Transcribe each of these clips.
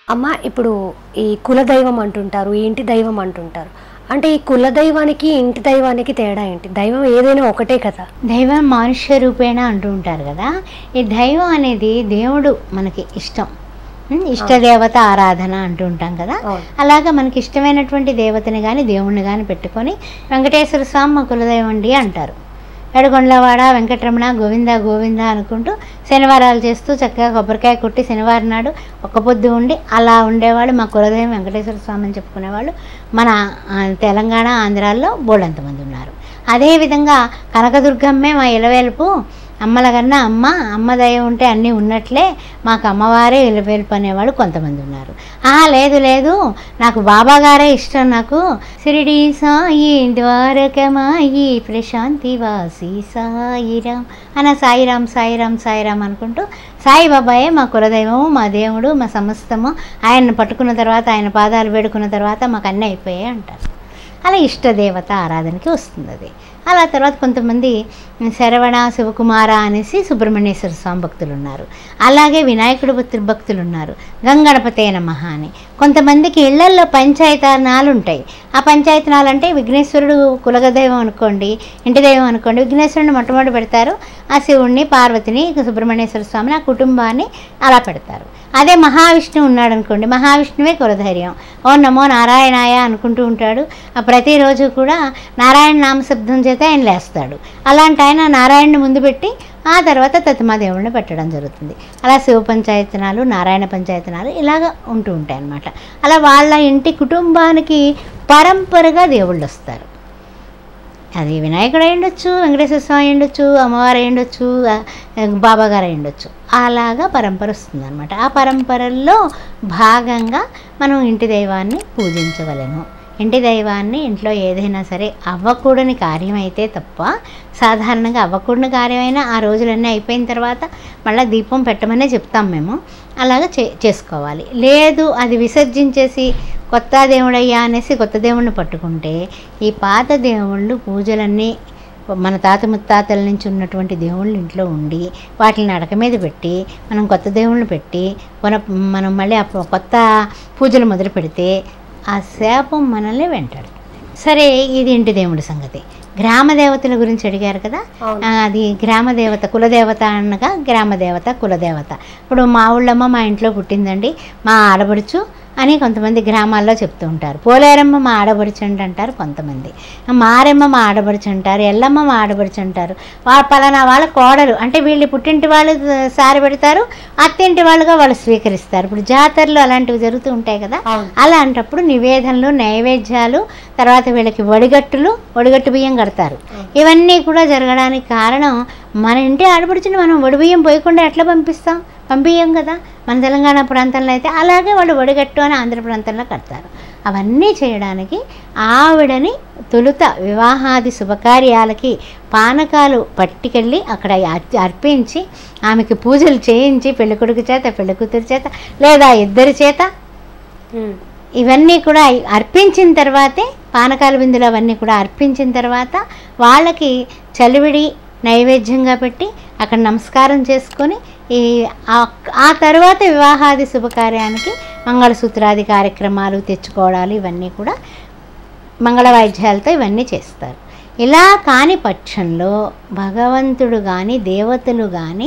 అమ్మ ఇప్పుడు ఈ కులదైవం అంటుంటారు ఈ ఇంటి దైవం అంటుంటారు అంటే ఈ కులదైవానికి ఇంటి దైవానికి తేడా ఏంటి దైవం ఏదైనా ఒకటే కదా దైవం మనుష్య రూపేణ అంటూ ఉంటారు కదా ఈ దైవం అనేది దేవుడు మనకి ఇష్టం ఉం, ఇష్టదేవత ఆరాధన అంటూ ఉంటాం కదా అవును. అలాగా మనకి ఇష్టమైనటువంటి దేవతని కానీ దేవుణ్ణి కానీ పెట్టుకొని వెంకటేశ్వర స్వామి మా కులదైవం అండి అంటారు ఎడగొండ్లవాడ వెంకటరమణ గోవింద గోవింద అనుకుంటూ శనివారాలు చేస్తూ చక్కగా కొబ్బరికాయ కొట్టి శనివారం నాడు ఒక్క పొద్దు ఉండి అలా ఉండేవాళ్ళు మా కులదైవం వెంకటేశ్వర స్వామి అని చెప్పుకునేవాళ్ళు మన ఆ, తెలంగాణ ఆంధ్రాల్లో బోళ్ళంతమంది ఉన్నారు అదేవిధంగా కనకదుర్గమ్మే మా ఇలవేలుపు అమ్మల కన్నా అమ్మ అమ్మ దయ ఉంటే అన్నీ ఉన్నట్లే మాకు అమ్మవారే ఇలవేలుపు అనేవాళ్ళు కొంతమంది ఉన్నారు ఆ లేదు లేదు నాకు బాబా గారే ఇష్టం నాకు సిరిడి సాయి ద్వారకమాయి ప్రశాంతి వాసి సాయిరామ్ అన్న సాయిరామ్ సాయిరామ్ సాయిరామ్ అనుకుంటూ సాయిబాబాయే మా కులదైవము మా దేవుడు మా సమస్తము ఆయన్ని పట్టుకున్న తర్వాత ఆయన పాదాలు వేడుకున్న తర్వాత మాకు అన్నీ అయిపోయాయి అంటారు అలా ఇష్టదేవత ఆరాధనకి వస్తుంది అది అలా తర్వాత కొంతమంది శరవణ శివకుమార అనేసి సుబ్రహ్మణ్యేశ్వర స్వామి భక్తులు ఉన్నారు అలాగే వినాయకుడు భక్తులు భక్తులు ఉన్నారు గంగణపతే నమః అని కొంతమందికి ఇళ్లల్లో పంచాయతనాలు ఉంటాయి ఆ పంచాయతనాలు అంటే విఘ్నేశ్వరుడు కులగదైవం అనుకోండి ఇంటి దైవం అనుకోండి విఘ్నేశ్వరుని మొట్టమొదటి పెడతారు ఆ శివుణ్ణి పార్వతిని సుబ్రహ్మణ్యేశ్వర స్వామిని ఆ కుటుంబాన్ని అలా పెడతారు అదే మహావిష్ణువు ఉన్నాడు అనుకోండి మహావిష్ణువే కులధైర్యం ఓ నమో నారాయణాయ అనుకుంటూ ఉంటాడు ఆ ప్రతిరోజు కూడా నారాయణ నామశబ్దం చేత ఆయన లేస్తాడు అలాంటి ఆయన నారాయణని ముందు పెట్టి ఆ తర్వాత తత్మాదేవుడిని పెట్టడం జరుగుతుంది అలా శివ పంచాయతనాలు నారాయణ పంచాయతనాలు ఇలాగ ఉంటూ ఉంటాయి అన్నమాట అలా వాళ్ళ ఇంటి కుటుంబానికి పరంపరగా దేవుళ్ళు వస్తారు అది వినాయకుడు అయి ఉండొచ్చు వెంకటేశ్వర స్వామి అయి ఉండొచ్చు అమ్మవారు అయి ఉండొచ్చు ఆ, బాబా గారు అయి ఉండొచ్చు అలాగా పరంపర వస్తుంది అనమాట ఆ పరంపరల్లో భాగంగా మనం ఇంటి దైవాన్ని పూజించవలెను ఇంటి దైవాన్ని ఇంట్లో ఏదైనా సరే అవ్వకూడని కార్యం అయితే తప్ప సాధారణంగా అవ్వకూడని కార్యమైనా ఆ రోజులన్నీ అయిపోయిన తర్వాత మళ్ళీ దీపం పెట్టమనే చెప్తాం మేము అలాగ చే చేసుకోవాలి లేదు అది విసర్జించేసి కొత్త దేవుడయ్యా అనేసి కొత్త దేవుణ్ణి పట్టుకుంటే ఈ పాత దేవుళ్ళు పూజలన్నీ మన తాత ముత్తాతల నుంచి ఉన్నటువంటి దేవుళ్ళు ఇంట్లో ఉండి వాటిని అడక మీద పెట్టి మనం కొత్త దేవుళ్ళు పెట్టి మన మనం మళ్ళీ ఆ కొత్త పూజలు మొదలు పెడితే ఆ శాపం మనల్ని వెంటాడు సరే ఇది ఇంటి దేవుడి సంగతి గ్రామ దేవతల గురించి అడిగారు కదా అవును. ఆ, అది గ్రామ దేవత కులదేవత అనగా గ్రామ దేవత కులదేవత ఇప్పుడు మా ఊళ్ళమ్మ మా ఇంట్లో పుట్టిందండి మా ఆడబడుచు అని కొంతమంది గ్రామాల్లో చెప్తూ ఉంటారు పోలేరమ్మ మా ఆడబడుచు అంట అంటారు కొంతమంది మారెమ్మ మా ఆడబడుచు అంటారు ఎల్లమ్మ మా ఆడబడుచు అంటారు వా పలానా వాళ్ళ కోడలు అంటే వీళ్ళు పుట్టింటి వాళ్ళు సారి పెడతారు అత్తింటి వాళ్ళుగా వాళ్ళు స్వీకరిస్తారు ఇప్పుడు జాతరలు అలాంటివి జరుగుతూ ఉంటాయి కదా అవును. అలాంటప్పుడు నివేదనలు నైవేద్యాలు తర్వాత వీళ్ళకి వడిగట్టులు వడిగట్టు బియ్యం కడతారు ఇవన్నీ కూడా జరగడానికి కారణం మన ఇంటి ఆడపడుచుని మనం వడి బియ్యం పోయకుండా ఎట్లా పంపిస్తాం పంపించాం కదా మన తెలంగాణ ప్రాంతంలో అయితే అలాగే వాళ్ళు వడిగట్టు అని ఆంధ్ర ప్రాంతంలో కడతారు అవన్నీ చేయడానికి ఆవిడని తొలుత వివాహాది శుభకార్యాలకి పానకాలు పట్టుకెళ్ళి అక్కడ అర్ప- అర్పించి ఆమెకి పూజలు చేయించి పెళ్ళికొడుకు చేత పెళ్ళికూతురు చేత లేదా ఇద్దరి చేత ఉమ్. ఇవన్నీ కూడా అర్పించిన తర్వాతే పానకాల బిందులు అవన్నీ కూడా అర్పించిన తర్వాత వాళ్ళకి చలివిడి నైవేద్యంగా పెట్టి అక్కడ నమస్కారం చేసుకొని ఈ ఆ- ఆ తర్వాత వివాహాది శుభకార్యానికి మంగళసూత్రాది కార్యక్రమాలు తెచ్చుకోవడాలు ఇవన్నీ కూడా మంగళ వాయిద్యాలతో ఇవన్నీ చేస్తారు ఇలా కాని పక్షంలో భగవంతుడు కానీ దేవతలు కానీ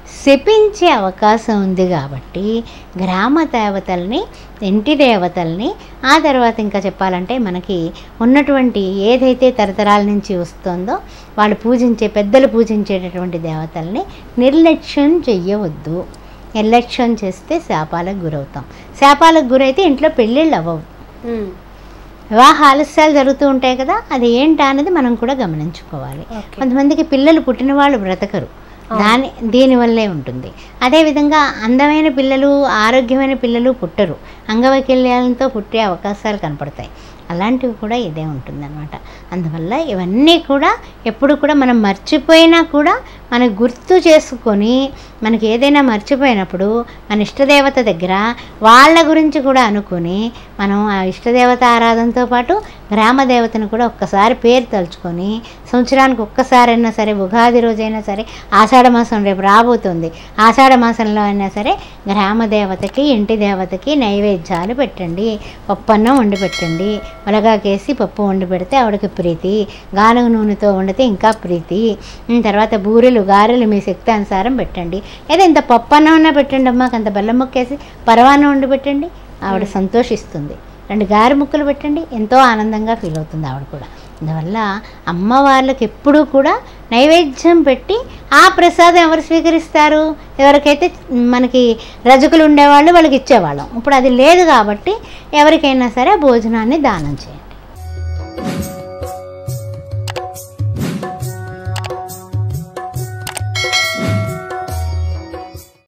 శపించే అవకాశం ఉంది కాబట్టి గ్రామ దేవతల్ని ఇంటి దేవతల్ని ఆ తర్వాత ఇంకా చెప్పాలంటే మనకి ఉన్నటువంటి ఏదైతే తరతరాల నుంచి వస్తుందో వాళ్ళు పూజించే పెద్దలు పూజించేటటువంటి దేవతల్ని నిర్లక్ష్యం చెయ్యవద్దు నిర్లక్ష్యం చేస్తే శాపాలకు గురవుతాం శాపాలకు గురైతే ఇంట్లో పెళ్ళిళ్ళు అవ్వవు ఉమ్. వివాహ ఆలస్యాలు జరుగుతూ ఉంటాయి కదా అది ఏంటా అనేది మనం కూడా గమనించుకోవాలి ఓకే. కొంతమందికి పిల్లలు పుట్టిన వాళ్ళు బ్రతకరు దాని దీనివల్లే ఉంటుంది అదేవిధంగా అందమైన పిల్లలు ఆరోగ్యమైన పిల్లలు పుట్టరు అంగవైకల్యాలతో పుట్టే అవకాశాలు కనపడతాయి అలాంటివి కూడా ఇదే ఉంటుందన్నమాట అందువల్ల ఇవన్నీ కూడా ఎప్పుడు కూడా మనం మర్చిపోయినా కూడా మనకు గుర్తు చేసుకొని మనకి ఏదైనా మర్చిపోయినప్పుడు మన ఇష్టదేవత దగ్గర వాళ్ళ గురించి కూడా అనుకుని మనం ఆ ఇష్టదేవత ఆరాధనతో పాటు గ్రామ దేవతను కూడా ఒక్కసారి పేరు తలుచుకొని సంవత్సరానికి ఒక్కసారైనా సరే ఉగాది రోజైనా సరే ఆషాఢ మాసం రేపు రాబోతుంది ఆషాఢ మాసంలో అయినా సరే గ్రామ దేవతకి ఇంటి దేవతకి నైవేద్యాలు పెట్టండి పప్పు అన్నం వండి పెట్టండి మునగాకేసి పప్పు వండి పెడితే ఆవిడకి ప్రీతి గానుగ నూనెతో వండితే ఇంకా ప్రీతి ఉమ్, తర్వాత బూరెలు గారెలు మీ శక్తి అనుసారం పెట్టండి లేదా ఇంత పప్పు అన్నం అన్నా పెట్టండి అమ్మకి అంత బెల్లం ముక్కేసి పరవాన్నం వండి పెట్టండి ఆవిడ సంతోషిస్తుంది రెండు గారె ముక్కలు పెట్టండి ఎంతో ఆనందంగా ఫీల్ అవుతుంది ఆవిడ కూడా అందువల్ల అమ్మవార్లకు ఎప్పుడూ కూడా నైవేద్యం పెట్టి ఆ ప్రసాదం ఎవరు స్వీకరిస్తారు ఎవరికైతే మనకి రజకులు ఉండేవాళ్ళు వాళ్ళకి ఇచ్చేవాళ్ళం ఇప్పుడు అది లేదు కాబట్టి ఎవరికైనా సరే భోజనాన్ని దానం చేయాలి